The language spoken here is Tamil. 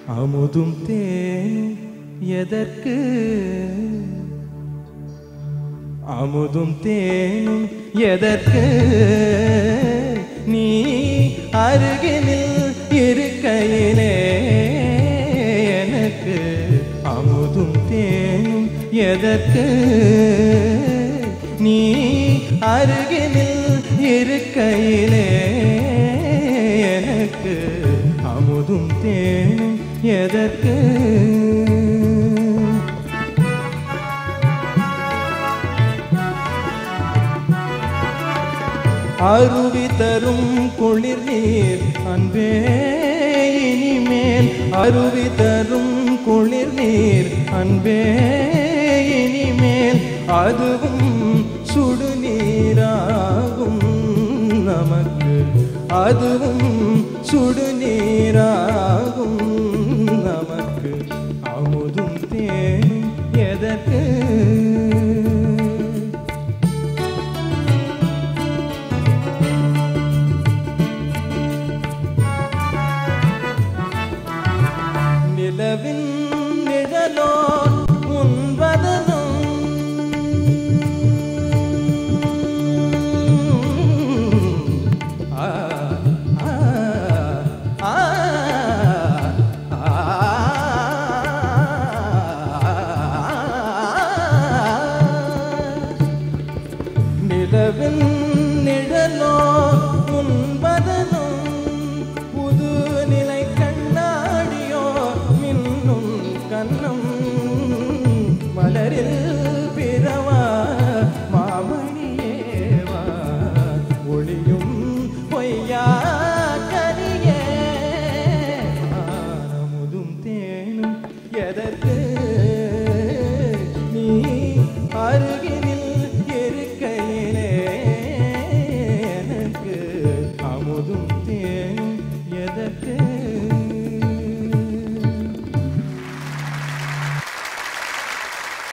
அமுதும் தேன் எதற்கு அமுதும் தேனும் எதற்கு நீ அருகினில் இருக்கையிலே எனக்கு அமுதும் தேனும் எதற்கு நீ அருகினில் இருக்கையிலே எனக்கு அமுதும் தேனும் எதற்கு அருவி தரும் குளிர் நீர் அன்பே இனிமேல் அருவி தரும் குளிர் நீர் அன்பே இனிமேல் அதுவும் சுடு நீராகும் நமக்கு அதுவும் சுடு நீராகும் நமக்கு அமுதும் தேனும் எதற்கு நிலவின் நிழலோ உன்பதனும் ஆ, ஆ, ஆ, ஆ. நிலவின் நிழலோ உன்பதனும் புது நிலை கண்ணாடியோ மின்னும் கண்ணம் மலரில் பிறவா மாமணியேவா ஒளியும் பொய்யா கனியே அமுதும் தேனும் எதற்கு